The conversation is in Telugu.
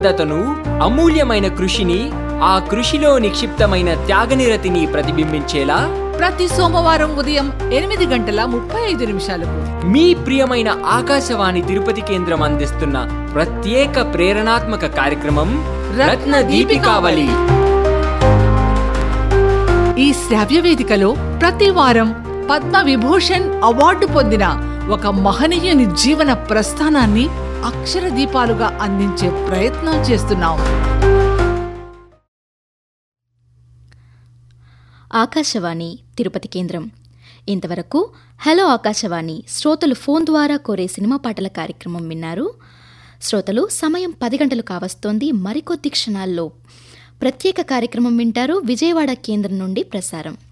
నిబద్ధతను అమూల్యమైన కృషిని ఆ కృషిలో నిక్షిప్తమైన త్యాగనిరతిని ప్రతిబింబించేలా ప్రతి సోమవారం ఉదయం ఎనిమిది గంటల ముప్పై ఐదు నిమిషాలకు మీ ప్రియమైన ఆకాశవాణి తిరుపతి కేంద్రం అందిస్తున్న ప్రత్యేక ప్రేరణాత్మక కార్యక్రమం రత్న దీపికావళి ఈ శ్రావ్య వేదికలో ప్రతి వారం పద్మ విభూషణ్ అవార్డు పొందిన ఒక మహనీయుని జీవన ప్రస్థానాన్ని అక్షర దీపాలుగా అందించే ప్రయత్నం చేస్తున్నాం ఆకాశవాణి తిరుపతి కేంద్రం ఇంతవరకు హలో ఆకాశవాణి శ్రోతలు ఫోన్ ద్వారా కోరే సినిమా పాటల కార్యక్రమం విన్నారు శ్రోతలు సమయం పది గంటలు కావస్తోంది మరికొద్ది క్షణాల్లో ప్రత్యేక కార్యక్రమం వింటారు విజయవాడ కేంద్రం నుండి ప్రసారం